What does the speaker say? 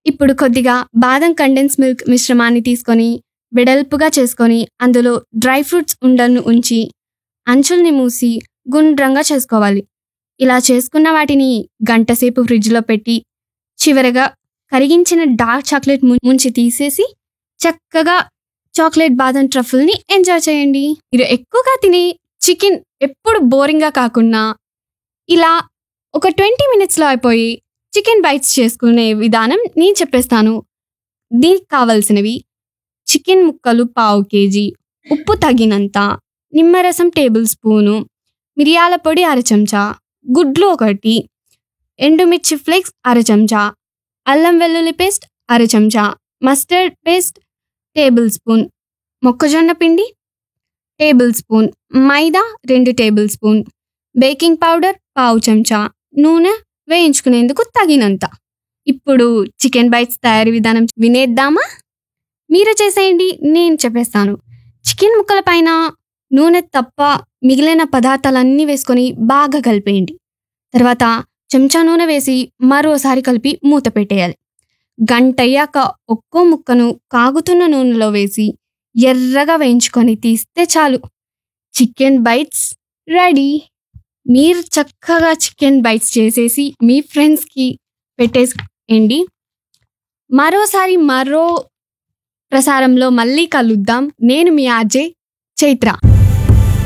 ఇప్పుడు కొద్దిగా బాదం కండెన్స్ మిల్క్ మిశ్రమాన్ని తీసుకొని వెడల్పుగా చేసుకొని అందులో డ్రై ఫ్రూట్స్ ఉండలను ఉంచి అంచుల్ని మూసి గుండ్రంగా చేసుకోవాలి ఇలా చేసుకున్న వాటిని గంటసేపు ఫ్రిడ్జ్లో పెట్టి చివరగా కరిగించిన డార్క్ చాక్లెట్ ము- ముంచి తీసేసి చక్కగా చాక్లెట్ బాదం ట్రఫుల్ని ఎంజాయ్ చేయండి మీరు ఎక్కువగా తినే చికెన్ ఎప్పుడు బోరింగ్గా కాకుండా ఇలా ఒక ట్వంటీ మినిట్స్లో అయిపోయి చికెన్ బైట్స్ చేసుకునే విధానం నేను చెప్పేస్తాను దీనికి కావాల్సినవి చికెన్ ముక్కలు పావు కేజీ ఉప్పు తగినంత నిమ్మరసం టేబుల్ స్పూను మిరియాల పొడి అర చెంచా గుడ్లు ఒకటి ఎండుమిర్చి ఫ్లేక్స్ అర చెంచా అల్లం వెల్లుల్లి పేస్ట్ అర చెంచా మస్టర్డ్ పేస్ట్ టేబుల్ స్పూన్ మొక్కజొన్న పిండి టేబుల్ స్పూన్ మైదా రెండు టేబుల్ స్పూన్ బేకింగ్ పౌడర్ పావు చెంచా నూనె వేయించుకునేందుకు తగినంత ఇప్పుడు చికెన్ బైట్స్ తయారీ విధానం వినేద్దామా మీరు చేసేయండి నేను చెప్పేస్తాను చికెన్ ముక్కల పైన నూనె తప్ప మిగిలిన పదార్థాలన్నీ వేసుకొని బాగా కలిపేయండి తర్వాత చెంచా నూనె వేసి మరోసారి కలిపి మూత పెట్టేయాలి గంట అయ్యాక ఒక్కో ముక్కను కాగుతున్న నూనెలో వేసి ఎర్రగా వేయించుకొని తీస్తే చాలు చికెన్ బైట్స్ రెడీ మీరు చక్కగా చికెన్ బైట్స్ చేసేసి మీ ఫ్రెండ్స్కి పెట్టేసేయండి మరోసారి మరో ప్రసారంలో మళ్ళీ కలుద్దాం నేను మీ ఆర్జే చైత్ర